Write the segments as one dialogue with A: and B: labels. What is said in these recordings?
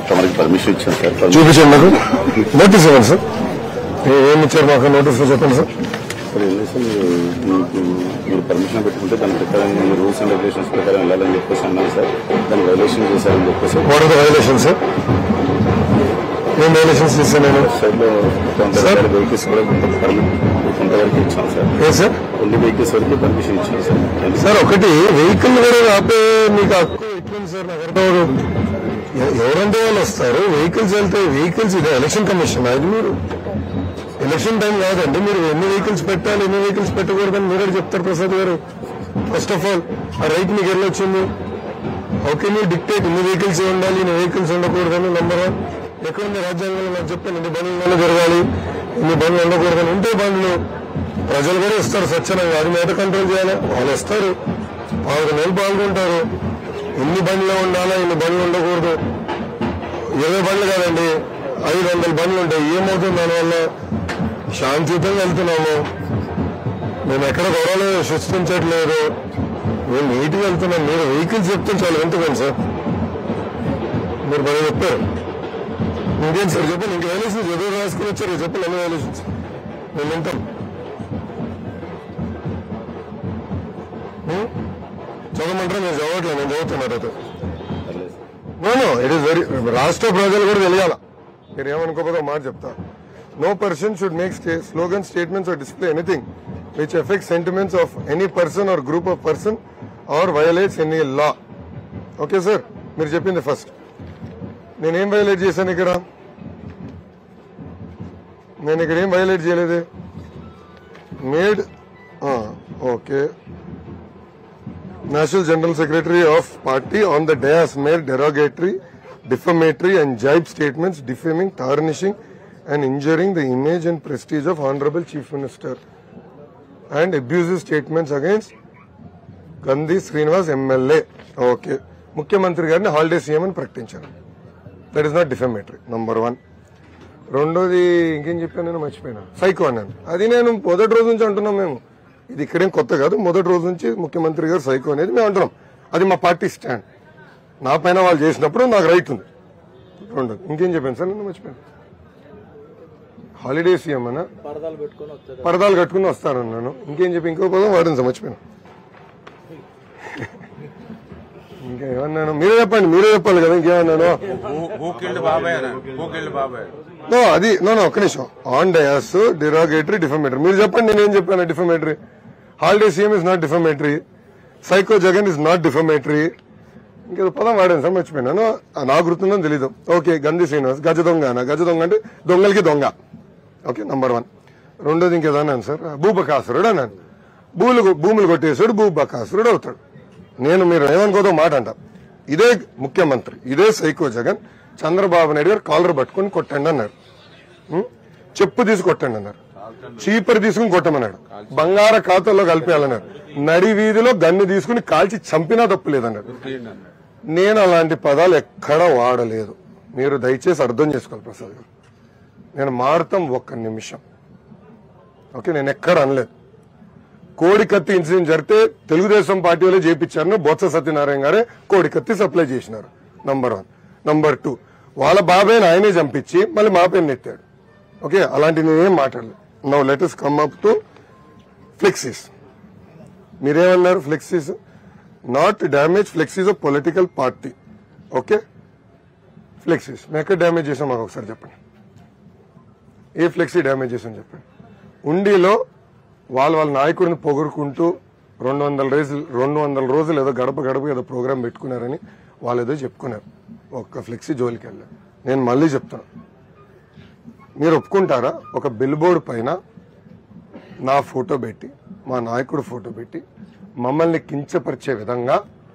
A: తమరికి పర్మిషన్ ఇచ్చాను sir permission
B: చూపించండి నాకు నోటీస్ ఇవ్వండి సార్ ఏ- ఏమి ఇచ్చారు మాకు నోటీస్ చెప్పండి సార్
A: సార్ ఏం లేదు సార్ మీరు మీకు మీరు పర్మిషన్ పెట్టుకుంటే దాని ప్రకారం మీ రూల్స్ అండ్ రెగ్యులేషన్స్ ప్రకారం వెళ్ళాలని చెప్పేసి అన్నాను సార్ దాన్ని వైలేషన్ చేశారని చెప్పేసి
B: what are the violation sir ఏం వైలేషన్స్ చేశాను నేను
A: సైడ్ లో కొంత
B: సార్?
A: వెహికల్స్ కూడా కొంత పర్మిట్ కొంతవరకు ఇచ్చాం సార్
B: ఏ సార్
A: కొన్ని వెహికల్స్ వరకు పర్మిషన్ ఇచ్చాం సార్ ఎందుకు
B: సార్ ఒకటి వెహికల్ కూడా ఆపే మీకు హక్కు ఎట్లుంది సార్ నాకు అర్థం అవ్వదు. ఎ- ఎవరంటే వాళ్ళు వస్తారు వెహికల్స్ వెళ్తే వెహికల్స్ ఇది ఎలక్షన్ కమిషన్ అది మీరు ఎలక్షన్ టైం కాదండి మీరు ఎన్ని వెహికల్స్ పెట్టాలి ఎన్ని వెహికల్స్ పెట్టకూడదని మీరే చెప్తారు Prasad garu first of all ఆ రైట్ మీకు ఎట్లా వచ్చింది హౌ కెన్ యూ డిక్టేట్ ఇన్ని వెహికల్స్ ఉండాలి ఇన్ని వెహికల్స్ ఉండకూడదని నంబర్ వన్ ఎక్కడ ఉంది రాజ్యాంగంలో నాకు చెప్పాను ఇన్ని బండ్లు జరగాలి ఇన్ని బండ్లు ఉండకూడదని ఉంటే బండ్లు ప్రజలు కూడా ఇస్తారు స్వచ్ఛంగా అది మీద కంట్రోల్ చేయాలి వాళ్ళు వస్తారు పదకొండు నెలలు పాల్గొంటారు ఎన్ని బండ్లు ఉండాలా ఇన్ని బండ్లు ఉండకూడదు ఇరవై బండ్లు కాదండి ఐదు వందల బండ్లు ఉంటాయి ఏమవుతుంది దానివల్ల శాంతియుతంగా వెళ్తున్నాము మేము ఎక్కడ గొడవలు సృష్టించట్లేదు మేము నీట్గా వెళ్తున్నాం మీరు వెహికల్స్ చెప్తే చాలా ఎంతకండి సార్ మీరు బాగా చెప్పారు ఇంకేం సార్ చెప్పండి ఇంక వైలేషన్స్ ఎదురు రాసుకుని వచ్చారు చెప్పండి అన్ని వైలేషన్స్ మేము వింటాం హ్మ్? చదవమంటారా మీరు చదవట్లేదు నేను చదువుతున్నారు అయితే
A: పర్లేదు sir.
B: No no it is very రాష్ట్ర ప్రజలు కూడా తెలియాల మీరు ఏమనుకోకపోతే ఒక మాట చెప్తా no person should make slogan statements or display anything which effect sentiments of any person or group of person or violates any law okay sir మీరు చెప్పింది ఫస్ట్ నేనేం వైలేట్ చేశాను ఇక్కడ నేను ఇక్కడ ఏం వైలేట్ చేయలేదు made okay National General Secretary of Party on the dais made derogatory, defamatory and jibe statements defaming, tarnishing and injuring the image and prestige of Honorable Chief Minister and abusive statements against Gandhi Srinivas MLA. Okay ముఖ్యమంత్రి గారిని holiday CM అని ప్రకటించారు that is not defamatory number one రెండోది ఇంకేం చెప్పాను నేను మర్చిపోయినా psycho అన్నాను అది నేను మొదటి రోజు నుంచి అంటున్నాం మేము ఇది ఇక్కడేం కొత్త కాదు మొదటి రోజు నుంచి ముఖ్యమంత్రి గారు సైకో అనేది మేము అంటున్నాం అది మా పార్టీ స్టాండ్ నా పైన వాళ్ళు చేసినప్పుడు నాకు రైట్ ఉంది రెండోది ఇంకేం చెప్పాను సార్ నేను మర్చిపోయాను హాలిడే సీఎం అన్న
C: పరదాలు పెట్టుకొని వస్తారు
B: పరదాలు కట్టుకుని వస్తానన్నాను ఇంకేం చెప్పి ఇంకో పదం వాడిని సార్ మర్చిపోయాను ఇంకా ఏమన్నాను మీరే చెప్పండి మీరే చెప్పాలి కదా ఇంకేమన్నాను
D: హూ కిల్డ్ బాబాయ్ అన్నాడు హూ కిల్డ్ బాబాయ్
B: నో అది నో నో ఒక్క నిమిషం ఆన్ డయాస్ డిరాగేటరీ డిఫమేటరీ మీరు చెప్పండి నేనేం చెప్పాను defamatory holiday CM is not defamatory psycho Jagan is not defamatory ఇంకేదో పదం వాడాను సార్ మర్చిపోయినాను ఆ, నాకు గుర్తుందని తెలీదు ఓకే గంధి శ్రీనివాస్ గజ దొంగ అన్న గజ దొంగ అంటే దొంగలకి దొంగ ఓకే నంబర్ వన్ రెండోది ఇంకేదో అన్నాను సార్ భూబకాసురుడు అన్నాను భూములు భూములు కొట్టేసాడు భూబకాసురుడు అవుతాడు నేను మీరు ఏమనుకోదో మాట అంట ఇదే ముఖ్యమంత్రి ఇదే సైకో జగన్ చంద్రబాబు నాయుడు గారు కాలర్ పట్టుకొని కొట్టండి అన్నారు ఉం? చెప్పు తీసి కొట్టండి అన్నారు చీపర్ తీసుకుని కొట్టమన్నాడు బంగార ఖాతాలో కలిపేయాలన్నారు నడి వీధిలో గన్ను తీసుకుని కాల్చి చంపినా తప్పు లేదన్నాడు నేను అలాంటి పదాలు ఎక్కడా వాడలేదు మీరు దయచేసి అర్థం చేసుకోవాలి ప్రసాద్ గారు నేను మారుతాం ఒక్క నిమిషం ఓకే నేను ఎక్కడ అనలేదు కోడికత్తి ఇన్సిడెంట్ జరిగితే తెలుగుదేశం పార్టీ వాళ్ళే చేపించారని బొత్స సత్యనారాయణ గారే కోడికత్తి సప్లై చేసినారు నంబర్ వన్ నంబర్ టూ వాళ్ళ బాబాయ్ని ఆయనే చంపించి మళ్ళీ మా పేరు నెత్తాడు ఓకే అలాంటి నేనేం మాట్లాడలేదు now letters come up to flexis మీరేమన్నారు flexis not damage flexis of political party okay flexis మేము ఎక్కడ డ్యామేజ్ చేసాం మాకు ఒకసారి చెప్పండి ఏ ఫ్లెక్సీ డ్యామేజ్ చేసాం చెప్పండి ఉండిలో వాళ్ళ వాళ్ళ నాయకుడిని పొగురుకుంటూ రెండు వందల రోజులు రెండు వందల రోజులు ఏదో గడప గడప ఏదో ప్రోగ్రామ్ పెట్టుకున్నారని వాళ్ళు ఏదో చెప్పుకున్నారు ఒక్క ఫ్లెక్సీ జోలికి వెళ్ళారు నేను మళ్ళీ చెప్తాను మీరు ఒప్పుకుంటారా ఒక బిల్ బోర్డు పైన నా ఫోటో పెట్టి మా నాయకుడు ఫోటో పెట్టి మమ్మల్ని కించపరిచే విధంగా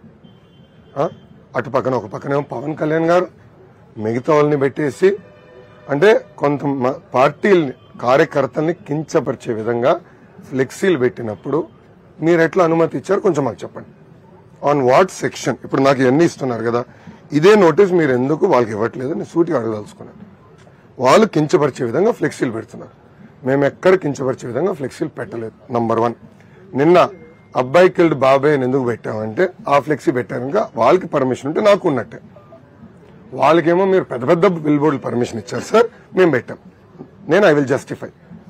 B: ఆ, అటు పక్కన ఒక పక్కనేమో పవన్ కళ్యాణ్ గారు మిగతా వాళ్ళని పెట్టేసి అంటే కొంత మ- పార్టీల్ని కార్యకర్తల్ని కించపరిచే విధంగా ఫ్లెక్సీలు పెట్టినప్పుడు మీరు ఎట్లా అనుమతి ఇచ్చారు కొంచెం మాకు చెప్పండి ఆన్ వాట్ సెక్షన్ ఇప్పుడు నాకు ఇవన్నీ ఇస్తున్నారు కదా ఇదే నోటీస్ మీరు ఎందుకు వాళ్ళకి ఇవ్వట్లేదు నేను సూటిగా అడగదలుచుకున్నాను వాళ్ళు కించపరిచే విధంగా ఫ్లెక్సీలు పెడుతున్నారు మేము ఎక్కడ కించపరిచే విధంగా ఫ్లెక్సీలు పెట్టలేదు నంబర్ వన్ నిన్న అబ్బాయి కిల్డ్ బాబాయ్ అని ఎందుకు పెట్టామంటే ఆ ఫ్లెక్సీ పెట్టాక వాళ్ళకి పర్మిషన్ ఉంటే నాకు ఉన్నట్టే వాళ్ళకేమో మీరు పెద్ద పెద్ద బిల్ బోర్డులు పర్మిషన్ ఇచ్చారు సార్ మేము పెట్టాం నేను I will justify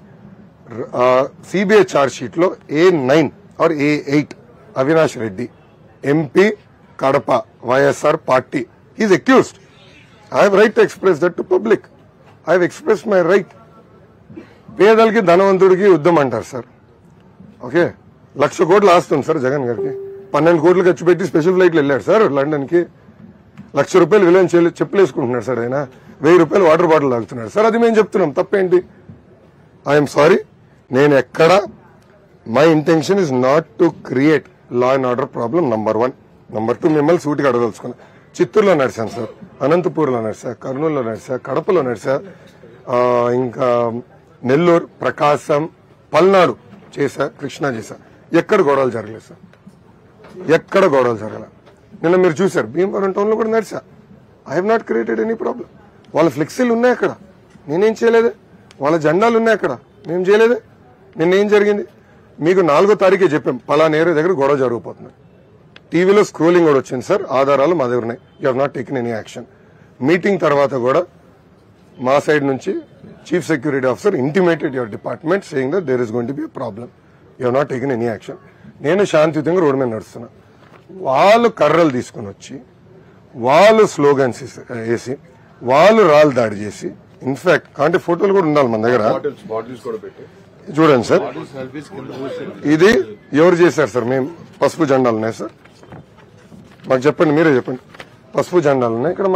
B: CBI charge sheet లో A nine or A eight Avinash Reddy MP Kadapa YSR party is accused I have right to express that to public I have express my right పేదలకి ధనవంతుడికి యుద్ధం అంటారు sir okay లక్ష కోట్లు ఆస్తుంది sir Jagan గారికి పన్నెండు కోట్లు ఖర్చు పెట్టి స్పెషల్ ఫ్లైట్లు వెళ్ళాడు సార్ లండన్ కి లక్ష రూపాయలు విలువని చెల్లి- చెప్పులేసుకుంటున్నాడు సార్ ఆయన వెయ్యి రూపాయలు వాటర్ బాటిల్ తాగుతున్నాడు సార్ అది మేము చెప్తున్నాం తప్పేంటి ఐఎమ్ సారీ నేను ఎక్కడ my intention is not to create law and order problem number one number two మిమ్మల్ని సూటిగా అడగదలుచుకున్నా చిత్తూరులో నడిచాను సార్ అనంతపూర్లో నడిచా కర్నూలులో నడిచా కడపలో నడిచా ఆ, ఇంకా నెల్లూరు ప్రకాశం పల్నాడు చేశా కృష్ణా చేశా ఎక్కడ గొడవలు జరగలేదు సార్ ఎక్కడ గొడవలు జరగల నిన్న మీరు చూశారు భీమవరం టౌన్ లో కూడా నడిచా I have not created any problem వాళ్ళ ఫ్లెక్సీలు ఉన్నాయి అక్కడ నేనేం చేయలేదే వాళ్ళ జెండాలు ఉన్నాయి అక్కడ మేము చేయలేదే నిన్నేం జరిగింది మీకు నాలుగో తారీఖే చెప్పాం పలానా ఏరియా దగ్గర గొడవ జరగబోతుంది టీవీలో స్క్రోలింగ్ కూడా వచ్చింది సార్ ఆధారాలు మా దగ్గర ఉన్నాయి you have not taken any action meeting తర్వాత కూడా మా సైడ్ నుంచి chief security officer intimated your department saying that there is going to be problem you not taken any action నేను శాంతియుతంగా రోడ్డు మీద నడుస్తున్నా వాళ్ళు కర్రలు తీసుకుని వచ్చి వాళ్ళు స్లోగన్స్ వేసి వాళ్ళు రాళ్ళు దాడి చేసి ఇన్ఫాక్ట్ అంటే ఫోటోలు కూడా ఉండాలి మన దగ్గర
A: బాటిల్స్ బాటిల్స్ కూడా పెట్టి
B: చూడండి సార్
D: సర్వీస్ కింద కూర్చొని
B: ఇది ఎవరు చేశారు సార్ మేము పసుపు జెండాలు ఉన్నాయి సార్ మాకు చెప్పండి మీరే చెప్పండి పసుపు జెండాలు ఉన్నాయి ఇక్కడ మా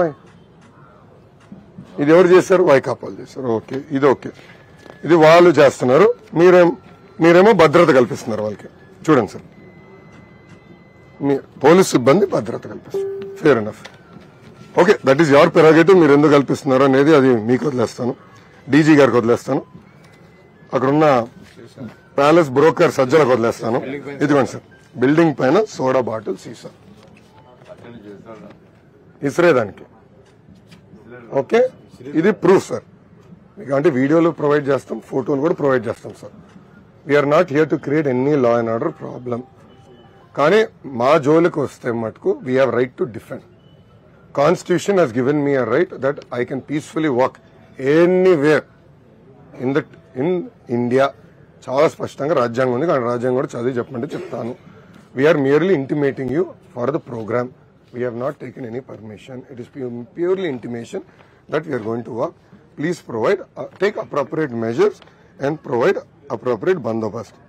B: ఇది ఎవరు చేశారు వైకాపాలు చేశారు ఓకే ఇది ఓకే ఇది వాళ్ళు చేస్తున్నారు మీరేం మీరేమో భద్రత కల్పిస్తున్నారు వాళ్ళకి చూడండి సార్ మీ పోలీస్ సిబ్బంది భద్రత కల్పిస్తారు fair enough okay that is your prerogative మీరు ఎందుకు కల్పిస్తున్నారు అనేది అది మీకు వదిలేస్తాను డీజీ గారికి వదిలేస్తాను అక్కడున్న ప్యాలెస్ బ్రోకర్ సజ్జలకు వదిలేస్తాను ఇదిగోండి సార్ బిల్డింగ్ పైన సోడా బాటిల్ సీసా ఇసిరేదానికి ఓకే ఇది ప్రూఫ్ సార్ మీకు అంటే వీడియోలు ప్రొవైడ్ చేస్తాం ఫోటోలు కూడా ప్రొవైడ్ చేస్తాం sir we are not here to create any law and order problem కానీ మా జోలికి వస్తే మటుకు we have right to defend constitution has given me a right that I can peacefully walk anywhere in that in India చాలా స్పష్టంగా రాజ్యాంగం ఉంది కానీ రాజ్యాంగం కూడా చదివి చెప్పమంటే చెప్తాను we are merely intimating you for the programme we have not taken any permission it is purely intimation that we are going to work please provide take appropriate measures and provide appropriate Bandobast